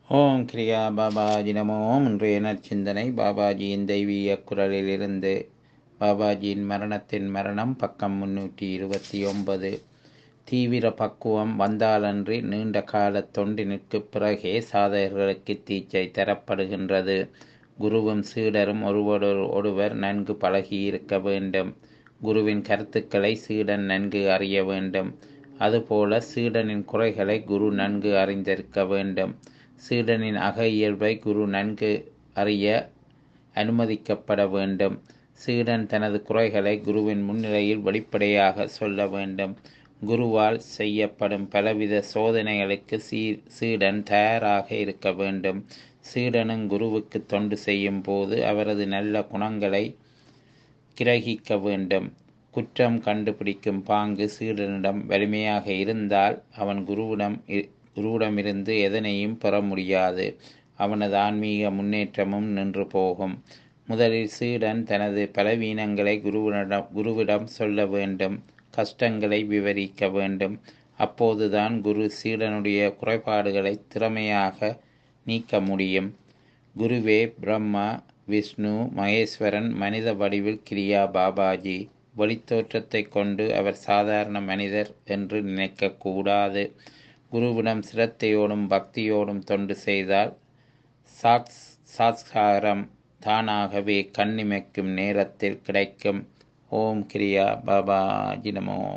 ஓம் கிரியா பாபாஜி நமோ இன்றைய நற்சிந்தனை பாபாஜியின் தெய்வீக குரலிலிருந்து பாபாஜியின் மரணத்தின் மரணம் பக்கம் முன்னூற்றி இருபத்தி ஒன்பது தீவிர பக்குவம் வந்தாலன்றி நீண்ட கால தொண்டினுக்கு பிறகே சாதகர்களுக்கு தீச்சை தரப்படுகின்றது குருவும் சீடரும் ஒருவரோடு ஒருவர் நன்கு பழகியிருக்க வேண்டும் குருவின் கருத்துக்களை சீடன் நன்கு அறிய வேண்டும் அதுபோல சீடனின் குறைகளை குரு நன்கு அறிந்திருக்க வேண்டும் சீடனின் அக இயல்பை குரு நன்கு அறிய அனுமதிக்கப்பட வேண்டும் சீடன் தனது குறைகளை குருவின் முன்னிலையில் வெளிப்படையாக சொல்ல வேண்டும் குருவால் செய்யப்படும் பலவித சோதனைகளுக்கு சீ சீடன் தயாராக இருக்க வேண்டும் சீடனும் குருவுக்கு தொண்டு செய்யும் போது அவரது நல்ல குணங்களை கிரகிக்க வேண்டும் குற்றம் கண்டுபிடிக்கும் பாங்கு சீடனிடம் வலிமையாக இருந்தால் அவன் குருவிடம் குருவிடமிருந்து எதனையும் பெற முடியாது அவனது ஆன்மீக முன்னேற்றமும் நின்று போகும் முதலில் சீடன் தனது பலவீனங்களை குருவிடம் குருவிடம் சொல்ல வேண்டும் கஷ்டங்களை விவரிக்க வேண்டும் அப்போதுதான் குரு சீடனுடைய குறைபாடுகளை திறமையாக நீக்க முடியும் குருவே பிரம்மா விஷ்ணு மகேஸ்வரன் மனித வடிவில் கிரியா பாபாஜி வெளித்தோற்றத்தை கொண்டு அவர் சாதாரண மனிதர் என்று நினைக்கக்கூடாது குருவிடம் சிரத்தையோடும் பக்தியோடும் தொண்டு செய்தால் சாக்ஸ் சாஸ்காரம் தானாகவே கண்ணிமைக்கும் நேரத்தில் கிடைக்கும் ஓம் கிரியா பாபாஜி நமோ